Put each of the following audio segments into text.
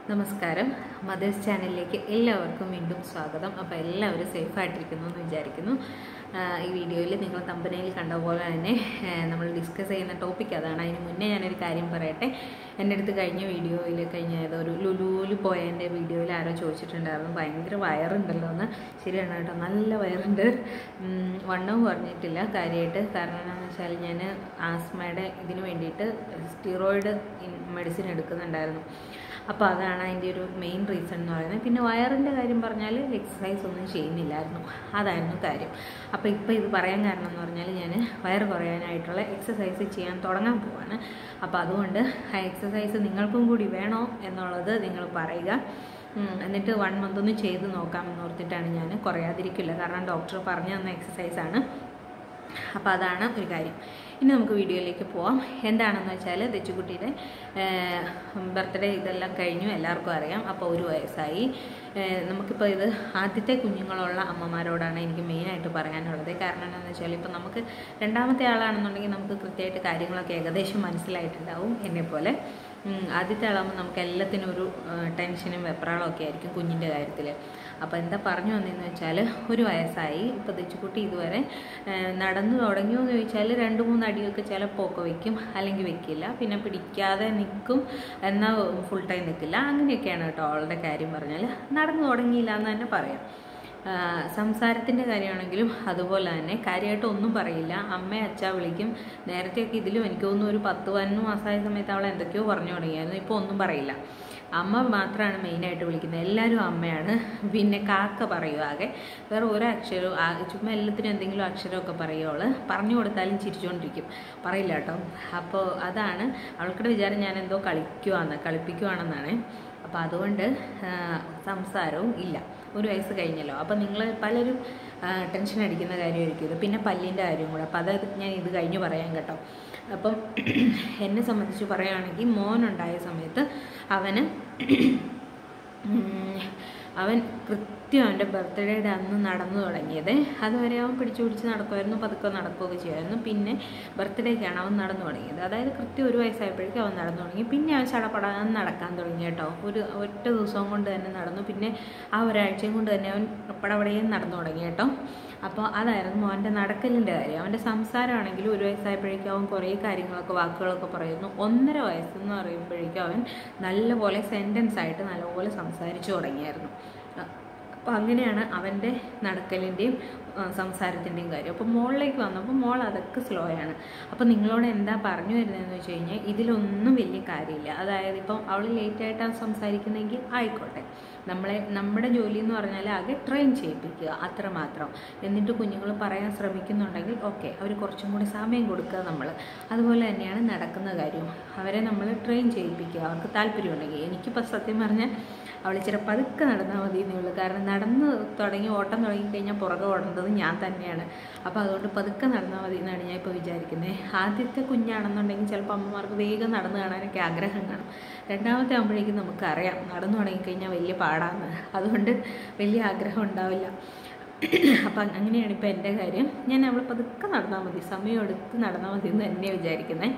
നമസ്കാരം മദേഴ്സ് ചാനലിലേക്ക് എല്ലാവർക്കും വീണ്ടും സ്വാഗതം അപ്പോൾ എല്ലാവരും സേഫായിട്ടിരിക്കുന്നു എന്ന് വിചാരിക്കുന്നു ആഹ് ഈ വീഡിയോയിൽ നിങ്ങൾ കമ്പനിയിൽ കണ്ട പോലെ തന്നെ ആഹ് നമ്മൾ ഡിസ്കസ് ചെയ്യുന്ന ടോപ്പിക് അതാണ് അതിന് മുന്നേ ഞാനൊരു കാര്യം പറയട്ടെ എൻ്റെ അടുത്ത് കഴിഞ്ഞ വീഡിയോയിൽ കഴിഞ്ഞ ഏതൊരു ലുലുവിൽ പോയ എൻ്റെ വീഡിയോയിൽ ആരോ ചോദിച്ചിട്ടുണ്ടായിരുന്നു ഭയങ്കര വയറുണ്ടല്ലോ എന്ന് ശരിയാണ് കേട്ടോ നല്ല വയറുണ്ട് ഉം, വണ്ണവും കുറഞ്ഞിട്ടില്ല കാര്യമായിട്ട് കാരണം എന്താണെന്ന് വെച്ചാൽ ഞാൻ ആസ്മയുടെ ഇതിന് വേണ്ടിയിട്ട് സ്റ്റിറോയിഡ് മെഡിസിൻ എടുക്കുന്നുണ്ടായിരുന്നു അപ്പോൾ അതാണ് അതിൻ്റെ ഒരു മെയിൻ റീസൺ എന്ന് പറയുന്നത് പിന്നെ വയറിൻ്റെ കാര്യം പറഞ്ഞാൽ എക്സസൈസ് ഒന്നും ചെയ്യുന്നില്ലായിരുന്നു അതായിരുന്നു കാര്യം അപ്പോൾ ഇപ്പോൾ ഇത് പറയാൻ കാരണം എന്ന് പറഞ്ഞാൽ ഞാൻ വയറ് കുറയാനായിട്ടുള്ള എക്സസൈസ് ചെയ്യാൻ തുടങ്ങാൻ പോവാണ് അപ്പോൾ അതുകൊണ്ട് ആ എക്സസൈസ് നിങ്ങൾക്കും കൂടി വേണോ എന്നുള്ളത് നിങ്ങൾ പറയുക ഉം, എന്നിട്ട് വൺ മന്ത് ഒന്ന് ചെയ്ത് നോക്കാമെന്ന് ഓർത്തിട്ടാണ് ഞാൻ കുറയാതിരിക്കില്ല കാരണം ഡോക്ടർ പറഞ്ഞു തന്ന എക്സസൈസാണ് അപ്പോൾ അതാണ് ഒരു കാര്യം ഇനി നമുക്ക് വീഡിയോയിലേക്ക് പോവാം എന്താണെന്ന് വെച്ചാൽ തെച്ചുകുട്ടിയുടെ ബർത്ത്ഡേ ഇതെല്ലാം കഴിഞ്ഞു എല്ലാവർക്കും അറിയാം അപ്പോൾ ഒരു വയസ്സായി ഏഹ് നമുക്കിപ്പോൾ ഇത് ആദ്യത്തെ കുഞ്ഞുങ്ങളുള്ള അമ്മമാരോടാണ് എനിക്ക് മെയിനായിട്ട് പറയാനുള്ളത് കാരണം എന്താണെന്ന് വെച്ചാൽ ഇപ്പോൾ നമുക്ക് രണ്ടാമത്തെ ആളാണെന്നുണ്ടെങ്കിൽ നമുക്ക് കൃത്യമായിട്ട് കാര്യങ്ങളൊക്കെ ഏകദേശം മനസ്സിലായിട്ടുണ്ടാവും എന്നെപ്പോലെ ഉം, ആദ്യത്തെ ആളാകുമ്പോൾ നമുക്ക് എല്ലാത്തിനും ഒരു ഏഹ്, ടെൻഷനും വെപ്രാളും ഒക്കെ ആയിരിക്കും കുഞ്ഞിൻ്റെ കാര്യത്തിൽ അപ്പോൾ എന്താ പറഞ്ഞു വന്നതെന്ന് വെച്ചാൽ ഒരു വയസ്സായി ഇപ്പോൾ തെച്ചുകുട്ടി ഇതുവരെ ഏഹ്, നടന്നു തുടങ്ങിയോ എന്ന് ചോദിച്ചാൽ രണ്ട് മൂന്ന് അടിയൊക്കെ ചിലപ്പോൾ ഒക്കെ വെക്കും അല്ലെങ്കിൽ വെക്കില്ല പിന്നെ പിടിക്കാതെ നിൽക്കും എന്നാൽ ഫുൾ ടൈം നിൽക്കില്ല അങ്ങനെയൊക്കെയാണ് കേട്ടോ അവളുടെ കാര്യം പറഞ്ഞാൽ നടന്നു തുടങ്ങിയില്ല എന്ന് തന്നെ പറയാം സംസാരത്തിൻ്റെ കാര്യമാണെങ്കിലും അതുപോലെ തന്നെ കാര്യമായിട്ട് ഒന്നും പറയില്ല അമ്മ അച്ഛ വിളിക്കും നേരത്തെയൊക്കെ ഇതിലും എനിക്ക് തോന്നുന്നു ഒരു പത്ത് പതിനൊന്ന് മാസമായ സമയത്ത് അവൾ എന്തൊക്കെയോ പറഞ്ഞു തുടങ്ങിയായിരുന്നു ഇപ്പോൾ ഒന്നും പറയില്ല അമ്മ മാത്രമാണ് മെയിനായിട്ട് വിളിക്കുന്നത് എല്ലാവരും അമ്മയാണ് പിന്നെ കാക്ക പറയും ആകെ വേറെ ഒരു അക്ഷരവും ആ- ചുമ്മാ എല്ലാത്തിനും എന്തെങ്കിലും അക്ഷരമൊക്കെ പറയും അവൾ പറഞ്ഞു കൊടുത്താലും ചിരിച്ചുകൊണ്ടിരിക്കും പറയില്ല കേട്ടോ അപ്പോൾ അതാണ് അവൾക്കിടെ വിചാരം ഞാൻ എന്തോ കളിക്കുവാന്ന് കളിപ്പിക്കുവാണെന്നാണ് അപ്പോൾ അതുകൊണ്ട് ആ, സംസാരവും ഇല്ല ഒരു വയസ്സ് കഴിഞ്ഞല്ലോ അപ്പോൾ നിങ്ങൾ പലരും ആ, ടെൻഷൻ അടിക്കുന്ന കാര്യമായിരിക്കും ഇത് പിന്നെ പല്ലിൻ്റെ കാര്യം കൂടെ അപ്പോൾ അത് ഞാൻ ഇത് കഴിഞ്ഞ് പറയാം കേട്ടോ അപ്പം എന്നെ സംബന്ധിച്ച് പറയുകയാണെങ്കിൽ മോനുണ്ടായ സമയത്ത് അവന് ഉം, അവൻ കൃത്യം അവൻ്റെ ബർത്ത്ഡേയുടെ അന്ന് നടന്നു തുടങ്ങിയത് അതുവരെ അവൻ പിടിച്ചു പിടിച്ച് നടക്കുമായിരുന്നു പതുക്കെ നടക്കുകയൊക്കെ ചെയ്യുമായിരുന്നു പിന്നെ ബർത്ത്ഡേക്കാണ് അവൻ നടന്നു തുടങ്ങിയത് അതായത് കൃത്യം ഒരു വയസ്സായപ്പോഴേക്കും അവൻ നടന്നു തുടങ്ങി പിന്നെ അവൻ ചടപടാൻ നടക്കാൻ തുടങ്ങി കേട്ടോ ഒരു ഒറ്റ ദിവസം കൊണ്ട് തന്നെ നടന്നു പിന്നെ ആ ഒരാഴ്ചയും കൊണ്ട് തന്നെ അവൻ പടപടയും നടന്നു തുടങ്ങി കേട്ടോ അപ്പോൾ അതായിരുന്നു മോൻ്റെ നടക്കലിൻ്റെ കാര്യം അവൻ്റെ സംസാരമാണെങ്കിലും ഒരു വയസ്സായപ്പോഴേക്കും അവൻ കുറേ കാര്യങ്ങളൊക്കെ വാക്കുകളൊക്കെ പറയുന്നു ഒന്നര വയസ്സെന്ന് പറയുമ്പോഴേക്കും അവൻ നല്ലപോലെ സെൻറ്റൻസ് ആയിട്ട് നല്ലപോലെ സംസാരിച്ചു തുടങ്ങിയായിരുന്നു അപ്പോൾ അങ്ങനെയാണ് അവൻ്റെ നടക്കലിൻ്റെയും സംസാരത്തിൻ്റെയും കാര്യം അപ്പോൾ മോളിലേക്ക് വന്നപ്പോൾ മോൾ അതൊക്കെ സ്ലോ ആണ് അപ്പോൾ നിങ്ങളോട് എന്താ പറഞ്ഞു വരുന്നതെന്ന് വെച്ച് കഴിഞ്ഞാൽ ഇതിലൊന്നും വലിയ കാര്യമില്ല അതായത് ഇപ്പം അവൾ ലേറ്റായിട്ടാണ് സംസാരിക്കുന്നതെങ്കിൽ ആയിക്കോട്ടെ നമ്മളെ നമ്മുടെ ജോലി എന്ന് പറഞ്ഞാൽ ആകെ ട്രെയിൻ ചെയ്യിപ്പിക്കുക അത്രമാത്രം എന്നിട്ട് കുഞ്ഞുങ്ങൾ പറയാൻ ശ്രമിക്കുന്നുണ്ടെങ്കിൽ ഓക്കെ അവർ കുറച്ചും കൂടി സമയം കൊടുക്കുക നമ്മൾ അതുപോലെ തന്നെയാണ് നടക്കുന്ന കാര്യം അവരെ നമ്മൾ ട്രെയിൻ ചെയ്യിപ്പിക്കുക അവർക്ക് താല്പര്യമുണ്ടെങ്കിൽ എനിക്കിപ്പോൾ സത്യം പറഞ്ഞാൽ അവൾ ഇച്ചിരി പതുക്കെ നടന്നാൽ മതി എന്നേ ഉള്ളൂ കാരണം നടന്ന് തുടങ്ങി ഓട്ടം തുടങ്ങി കഴിഞ്ഞാൽ പുറകെ ഓടേണ്ടത് ഞാൻ തന്നെയാണ് അപ്പോൾ അതുകൊണ്ട് പതുക്കെ നടന്നാൽ മതി എന്നാണ് ഞാൻ ഇപ്പോൾ വിചാരിക്കുന്നത് ആദ്യത്തെ കുഞ്ഞാണെന്നുണ്ടെങ്കിൽ ചിലപ്പോൾ അമ്മമാർക്ക് വേഗം നടന്ന് കാണാനൊക്കെ ആഗ്രഹം കാണും രണ്ടാമത്തെ ആകുമ്പോഴേക്കും നമുക്കറിയാം നടന്നു തുടങ്ങിക്കഴിഞ്ഞാൽ വലിയ പാടാണ് അതുകൊണ്ട് വലിയ ആഗ്രഹം ഉണ്ടാവില്ല അപ്പം അങ്ങനെയാണ് ഇപ്പോൾ എൻ്റെ കാര്യം ഞാൻ അവൾ പതുക്കെ നടന്നാൽ മതി സമയം എടുത്ത് നടന്നാൽ മതി എന്ന് തന്നെയാണ് വിചാരിക്കുന്നത്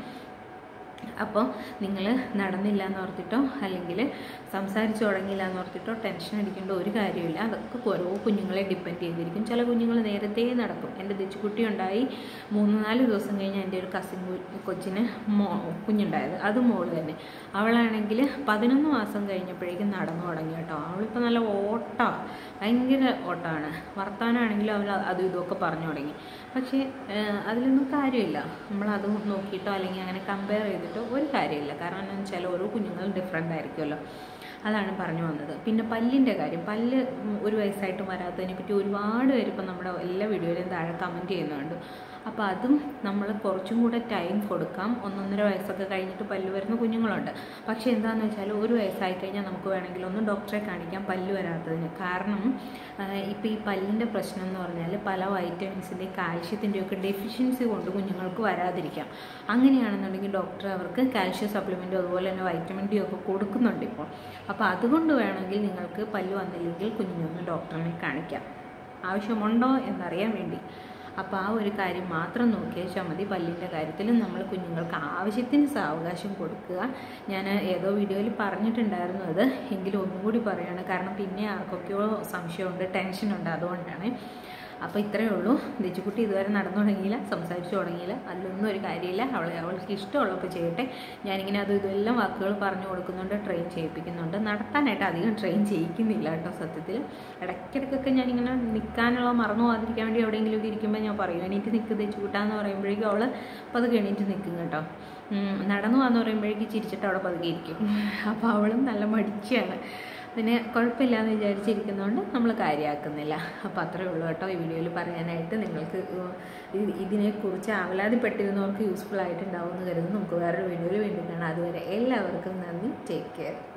അപ്പോൾ നിങ്ങൾ നടന്നില്ല എന്ന് ഓർത്തിട്ടോ അല്ലെങ്കിൽ സംസാരിച്ച് തുടങ്ങിയില്ല എന്ന് ഓർത്തിട്ടോ ടെൻഷൻ അടിക്കേണ്ട ഒരു കാര്യമില്ല അതൊക്കെ ഓരോ കുഞ്ഞുങ്ങളെ ഡിപ്പെൻഡ് ചെയ്തിരിക്കും ചില കുഞ്ഞുങ്ങൾ നേരത്തെ നടക്കും എൻ്റെ തെച്ചുകുട്ടി ഉണ്ടായി മൂന്ന് നാല് ദിവസം കഴിഞ്ഞ് എൻ്റെ ഒരു കസിൻ കൊച്ചിന് മോ കുഞ്ഞുണ്ടായത് അത് മോള് തന്നെ അവളാണെങ്കിൽ പതിനൊന്ന് മാസം കഴിഞ്ഞപ്പോഴേക്കും നടന്നു തുടങ്ങി കേട്ടോ അവളിപ്പോൾ നല്ല ഓട്ടമാണ് ഭയങ്കര ഓട്ടമാണ് വർത്താനാണെങ്കിലും അവൾ അതും ഇതുമൊക്കെ പറഞ്ഞു തുടങ്ങി പക്ഷേ ഏഹ്, അതിലൊന്നും കാര്യമില്ല നമ്മളത് നോക്കിയിട്ടോ അല്ലെങ്കിൽ അങ്ങനെ കമ്പയർ ചെയ്തിട്ടോ ഒരു കാര്യമില്ല കാരണം എന്താണെന്ന് വെച്ചാൽ ഓരോ കുഞ്ഞുങ്ങളും ഡിഫറെൻ്റ് ആയിരിക്കുമല്ലോ അതാണ് പറഞ്ഞു വന്നത് പിന്നെ പല്ലിൻ്റെ കാര്യം പല്ല് ഉം, ഒരു വയസ്സായിട്ടും വരാത്തതിനെ പറ്റി ഒരുപാട് പേര് ഇപ്പം നമ്മുടെ എല്ലാ വീഡിയോയിലും താഴെ കമൻറ്റ് ചെയ്യുന്നുണ്ട് അപ്പോൾ അതും നമ്മൾ കുറച്ചും കൂടെ ടൈം കൊടുക്കാം ഒന്നൊന്നര വയസ്സൊക്കെ കഴിഞ്ഞിട്ട് പല്ല് വരുന്ന കുഞ്ഞുങ്ങളുണ്ട് പക്ഷേ എന്താണെന്ന് വെച്ചാൽ ഒരു വയസ്സായി കഴിഞ്ഞാൽ നമുക്ക് വേണമെങ്കിൽ ഒന്ന് ഡോക്ടറെ കാണിക്കാം പല്ല് വരാത്തതിന് കാരണം ഇപ്പോൾ ഈ പല്ലിൻ്റെ പ്രശ്നം എന്ന് പറഞ്ഞാൽ പല വൈറ്റമിൻസിൻ്റെ കാൽഷ്യത്തിൻ്റെയും ഒക്കെ ഡെഫിഷ്യൻസി കൊണ്ട് കുഞ്ഞുങ്ങൾക്ക് വരാതിരിക്കാം അങ്ങനെയാണെന്നുണ്ടെങ്കിൽ ഡോക്ടർ അവർക്ക് കാൽഷ്യം സപ്ലിമെൻറ്റും അതുപോലെ തന്നെ വൈറ്റമിൻ ഡി ഒക്കെ കൊടുക്കുന്നുണ്ട് ഇപ്പോൾ അപ്പോൾ അതുകൊണ്ട് വേണമെങ്കിൽ നിങ്ങൾക്ക് പല്ല് വന്നില്ലെങ്കിൽ കുഞ്ഞിനൊന്ന് ഡോക്ടറിനെ കാണിക്കാം ആവശ്യമുണ്ടോ എന്നറിയാൻ വേണ്ടി അപ്പോൾ ആ ഒരു കാര്യം മാത്രം നോക്കിയാൽ മതി പല്ലിൻ്റെ കാര്യത്തിലും നമ്മൾ കുഞ്ഞുങ്ങൾക്ക് ആവശ്യത്തിന് സാവകാശം കൊടുക്കുക ഞാൻ ഏതോ വീഡിയോയിൽ പറഞ്ഞിട്ടുണ്ടായിരുന്നു അത് എങ്കിലും ഒന്നുകൂടി പറയുകയാണ് കാരണം പിന്നെ ആർക്കൊക്കെയോ സംശയമുണ്ട് ടെൻഷനുണ്ട് അതുകൊണ്ടാണ് അപ്പോൾ ഇത്രയേ ഉള്ളൂ ദിച്ചുകുട്ടി ഇതുവരെ നടന്നു തുടങ്ങിയില്ല സംസാരിച്ചു തുടങ്ങിയില്ല അതിലൊന്നും ഒരു കാര്യമില്ല അവൾ അവൾക്ക് ഇഷ്ടമുള്ളപ്പോൾ ചെയ്യട്ടെ ഞാനിങ്ങനെ അതും ഇതെല്ലാം വാക്കുകൾ പറഞ്ഞു കൊടുക്കുന്നുണ്ട് ട്രെയിൻ ചെയ്യിപ്പിക്കുന്നുണ്ട് നടത്താനായിട്ട് അധികം ട്രെയിൻ ചെയ്യിക്കുന്നില്ല കേട്ടോ സത്യത്തിൽ ഇടയ്ക്കിടയ്ക്കൊക്കെ ഞാനിങ്ങനെ നിൽക്കാനുള്ള മറന്നു പോകാതിരിക്കാൻ വേണ്ടി എവിടെയെങ്കിലുമൊക്കെ ഇരിക്കുമ്പോൾ ഞാൻ പറയും എണീറ്റ് നിൽക്ക് ദിച്ചുകൂട്ടാന്ന് പറയുമ്പോഴേക്കും അവൾ പതുക്കെ എണീറ്റ് നിൽക്കും കേട്ടോ ഉം, നടന്നു വന്ന് പറയുമ്പോഴേക്കും ചിരിച്ചിട്ട് അവിടെ പതുക്കെ ഇരിക്കും അപ്പോൾ അവളും നല്ല മടിച്ചാണ് പിന്നെ കുഴപ്പമില്ല എന്ന് വിചാരിച്ചിരിക്കുന്നതുകൊണ്ട് നമ്മൾ കാര്യമാക്കുന്നില്ല അപ്പോൾ അത്രയേ ഉള്ളൂ കേട്ടോ ഈ വീഡിയോയിൽ പറയാനായിട്ട് നിങ്ങൾക്ക് ഇത് ഇതിനെക്കുറിച്ച് ആവലാതിപ്പെട്ടിരുന്നവർക്ക് യൂസ്ഫുൾ ആയിട്ടുണ്ടാവും എന്ന് കരുതുന്നു നമുക്ക് വേറൊരു വീഡിയോയിൽ വീണ്ടും കാണാം അതുവരെ എല്ലാവർക്കും നന്ദി ടേക്ക് കെയർ